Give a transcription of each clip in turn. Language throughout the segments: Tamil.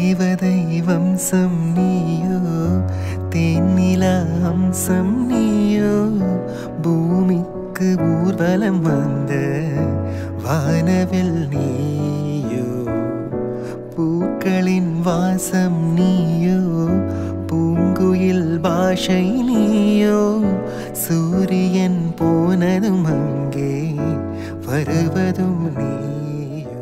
தேவதை வம்சம் நீயோ தேனிலா அம்சம் நீயோ பூமிக்கு ஊர்வலம் வந்த வானவில் நீயோ பூக்களின் வாசம் நீயோ பூங்குயில் பாஷை நீயோ சூரியன் போனதும் அங்கே வருவதும் நீயோ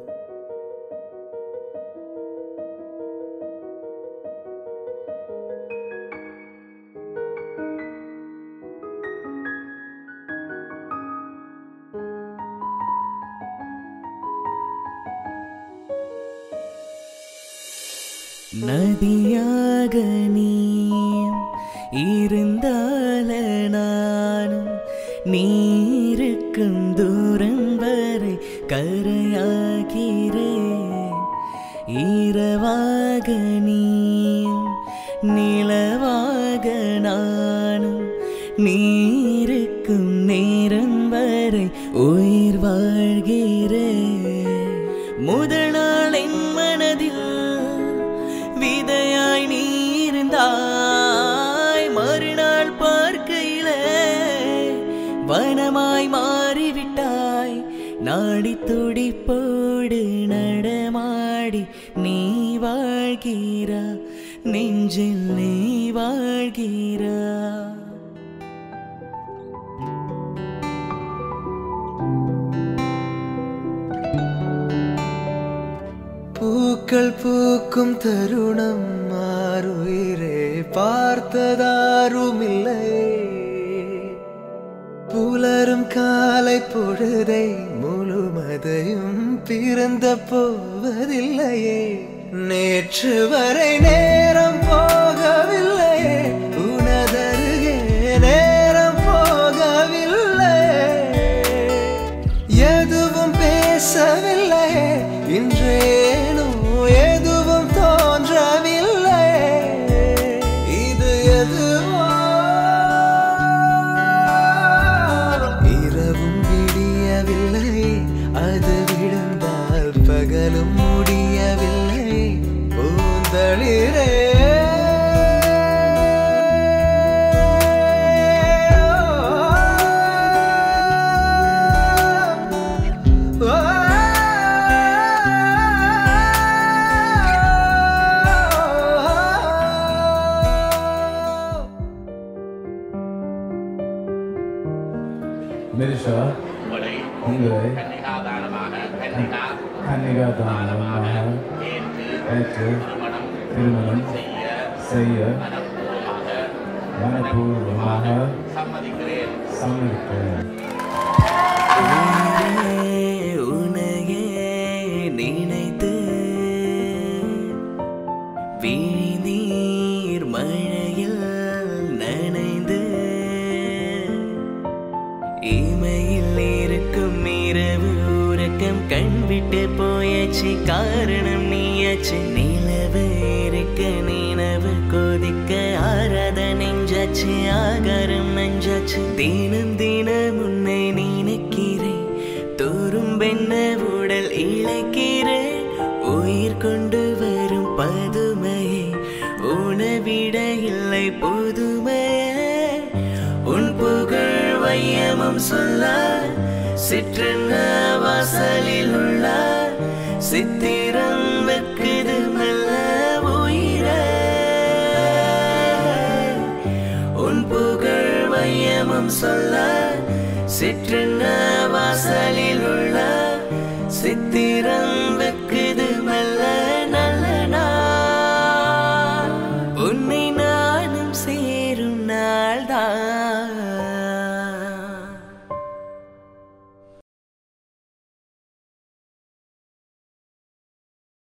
நதியாக நீயும் இருந்தால நானும் நீருக்கும் தூரம் வரை கரையாகிறேன் இரவாக நீயும் நிலவாக நானும் நீருக்கும் நேரம் வரை உயிர் வாழ்கிறேன் முதல் நாள் என் மனதில் விதையாய் நீ இருந்தாய் மறுநாள் பார்க்கையிலே வனமாய் மாறிவிட்டாய் நாடி துடிப்போடு நடமாடி நீ வாழ்கிறா நெஞ்சில் நீ வாழ்கிறா பூக்கள் பூக்கும் தருணம் மாறுயிரே பார்த்ததாருமில்லை புலரும் காலை பொழுதை முழுமதையும் பிறந்த போவதில்லையே நேற்று வரை நேரம் போகவில்லையே உனதருகே நேரம் போகவில்லை எதுவும் பேசவில்லை இன்றேனோ எதுவும் தோன்றவில்லை இது எதுவோ இரவும் விடியவில்லை அது விழுந்தால் பகலும் முடியவில்லை பூந்தளிரே மிர்ஷா உங்களை உங்களை கன்னிகாதானமாக கன்னிகா கன்னிகாதானமாக ஏற்று ஏற்று திருமணம் திருமணம் செய்ய செய்ய மனப்பூர்வமாக மனப்பூர்வமாக சம்மதிக்கிறேன் சம்மதிக்கிறேன் உயிரே, உன்னையே நினைத்து விழிநீர் மழையில் நனைந்து இமையில் இருக்கும் இரவு உறக்கம் கண் விட்டு போயாச்சு காரணம் நீயாச்சு நிலவு இருக்க நினைவு கொதிக்க ஆராத நெஞ்சாச்சு ஆகாரம் நஞ்சாச்சு தினம் தினம் உன்னை நினைக்கிறேன் தோறும் பெண்ண உடல் இழைக்கிறேன் உயிர் கொண்டு வரும் பதுமையே உணவிட இல்லை புதுமையே உன் புகழ் வையமும் சொல்ல சிற்றென்ன வாசலில் உள்ள சித்திரம் வெக்குது மெல்ல உயிரே உன் புகழ் வையமும் சொல்ல சிற்றென்ன வாசலில் உள்ள சித்திரம்